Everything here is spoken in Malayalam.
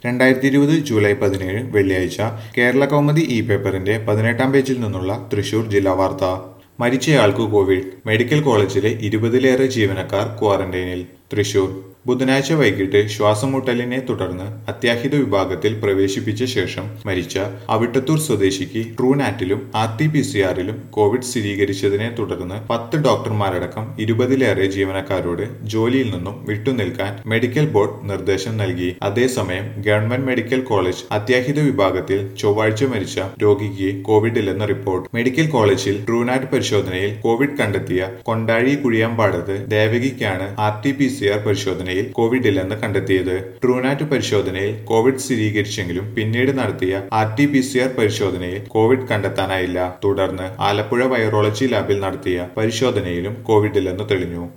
രണ്ടായിരത്തി ഇരുപത് ജൂലൈ പതിനേഴ് വെള്ളിയാഴ്ച കേരള കൗമുദി ഇ പേപ്പറിന്റെ പതിനെട്ടാം പേജിൽ നിന്നുള്ള തൃശൂർ ജില്ലാ വാർത്ത മരിച്ചയാൾക്ക് കോവിഡ് മെഡിക്കൽ കോളേജിലെ ഇരുപതിലേറെ ജീവനക്കാർ ക്വാറന്റൈനിൽ തൃശൂർ ബുധനാഴ്ച വൈകിട്ട് ശ്വാസമുട്ടലിനെ തുടർന്ന് അത്യാഹിത വിഭാഗത്തിൽ പ്രവേശിപ്പിച്ച ശേഷം മരിച്ച അവിട്ടത്തൂർ സ്വദേശിക്ക് ട്രൂനാറ്റിലും ആർ ടി പി സി ആറിലും കോവിഡ് സ്ഥിരീകരിച്ചതിനെ തുടർന്ന് പത്ത് ഡോക്ടർമാരടക്കം ഇരുപതിലേറെ ജീവനക്കാരോട് ജോലിയിൽ നിന്നും വിട്ടുനിൽക്കാൻ മെഡിക്കൽ ബോർഡ് നിർദ്ദേശം നൽകി അതേസമയം ഗവൺമെന്റ് മെഡിക്കൽ കോളേജ് അത്യാഹിത വിഭാഗത്തിൽ ചൊവ്വാഴ്ച മരിച്ച രോഗിക്ക് കോവിഡ് ഇല്ലെന്ന് റിപ്പോർട്ട് മെഡിക്കൽ കോളേജിൽ ട്രൂനാറ്റ് പരിശോധനയിൽ കോവിഡ് കണ്ടെത്തിയ കൊണ്ടാഴി കുഴിയാമ്പാടത്ത് ദേവകിക്കാണ് R T P C R പരിശോധനയിൽ കോവിഡ് ഇല്ലെന്ന് കണ്ടെത്തിയത് ട്രൂനാറ്റ് പരിശോധനയിൽ കോവിഡ് സ്ഥിരീകരിച്ചെങ്കിലും പിന്നീട് നടത്തിയ R T P C R പരിശോധനയിൽ കോവിഡ് കണ്ടെത്താനായില്ല തുടർന്ന് ആലപ്പുഴ വൈറോളജി ലാബിൽ നടത്തിയ പരിശോധനയിലും കോവിഡ് ഇല്ലെന്ന് തെളിഞ്ഞു